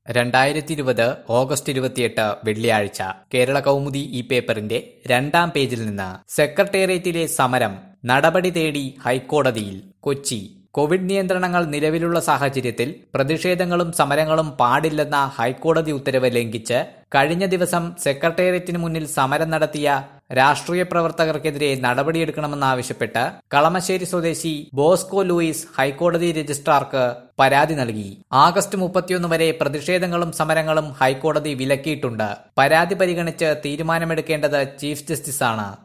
രണ്ടായിരത്തി ഇരുപത് ഓഗസ്റ്റ് ഇരുപത്തിയെട്ട് വെള്ളിയാഴ്ച കേരള കൗമുദി ഈ പേപ്പറിന്റെ രണ്ടാം പേജിൽ നിന്ന് സെക്രട്ടേറിയറ്റിലെ സമരം നടപടി തേടി ഹൈക്കോടതിയിൽ കൊച്ചി കോവിഡ് നിയന്ത്രണങ്ങൾ നിലവിലുള്ള സാഹചര്യത്തിൽ പ്രതിഷേധങ്ങളും സമരങ്ങളും പാടില്ലെന്ന ഹൈക്കോടതി ഉത്തരവ് ലംഘിച്ച് കഴിഞ്ഞ ദിവസം സെക്രട്ടേറിയറ്റിന് മുന്നിൽ സമരം നടത്തിയ രാഷ്ട്രീയ പ്രവർത്തകർക്കെതിരെ നടപടിയെടുക്കണമെന്നാവശ്യപ്പെട്ട് കളമശ്ശേരി സ്വദേശി ബോസ്കോ ലൂയിസ് ഹൈക്കോടതി രജിസ്ട്രാർക്ക് പരാതി നൽകി ആഗസ്റ്റ് മുപ്പത്തിയൊന്ന് വരെ പ്രതിഷേധങ്ങളും സമരങ്ങളും ഹൈക്കോടതി വിലക്കിയിട്ടുണ്ട് പരാതി പരിഗണിച്ച് തീരുമാനമെടുക്കേണ്ടത് ചീഫ് ജസ്റ്റിസാണ്